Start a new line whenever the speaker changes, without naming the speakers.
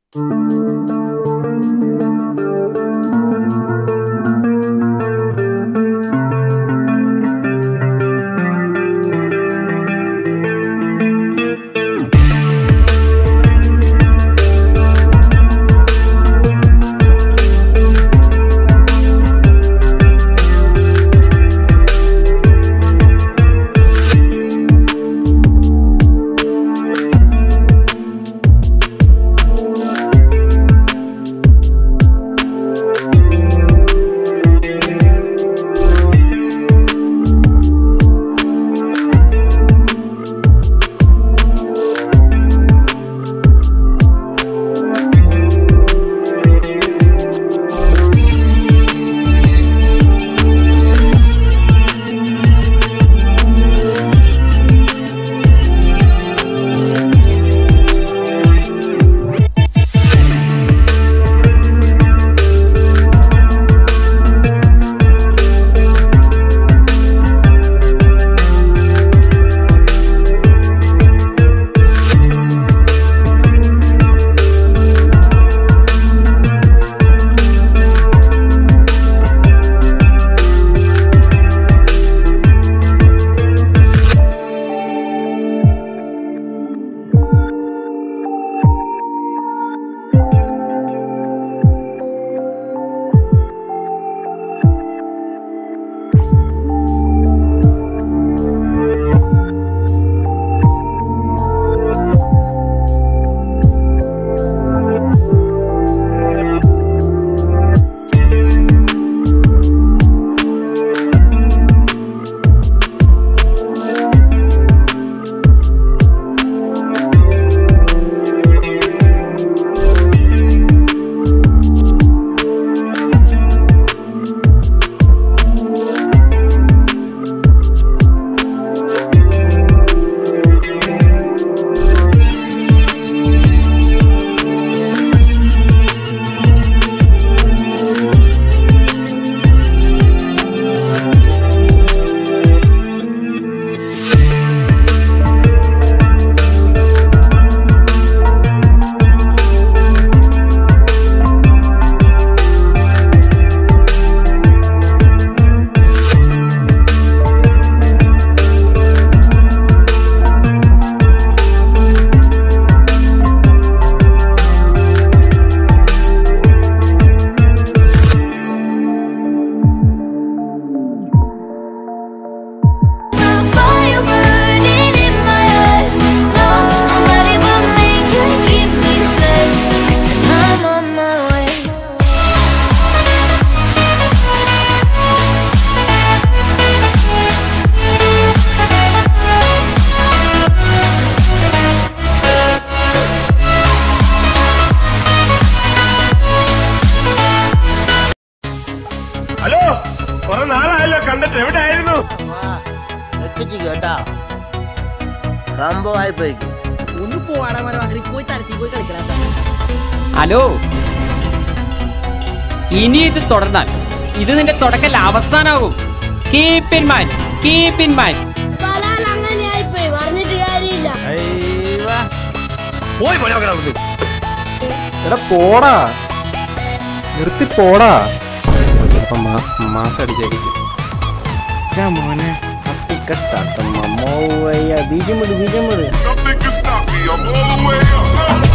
Fire burning in my eyes. No, nobody but me can keep me safe. I'm on my way.
Hello കുറെ നാളായല്ലോ കണ്ടിട്ട് എവിടെ ആയിരുന്നു
എത്തിച്ച് കേട്ടാ സംഭവമായി പോയി
ഒന്ന് പോവാടാ മരമാക്കി പോയി തരത്തി പോയി കളിക്കലാ
ഹലോ ഇനി ഇത് തുടർന്നാൽ ഇത് നിന്റെ തുടക്കല്ല അവസാനാകും keep in mind keep in mind
ബലാൽ അങ്ങനെയായിപ്പോയി പറഞ്ഞിട്ട് കാര്യമില്ല
പോയി പണി നോക്കണം അവിടുന്ന്.
എടാ പോടാ നിർത്തി പോടാ മാസം അടിച്ചായിരിക്കും മോനെ ബീജം വിട് ബീജം വിട്
Nothing can stop me. I'm all the way up.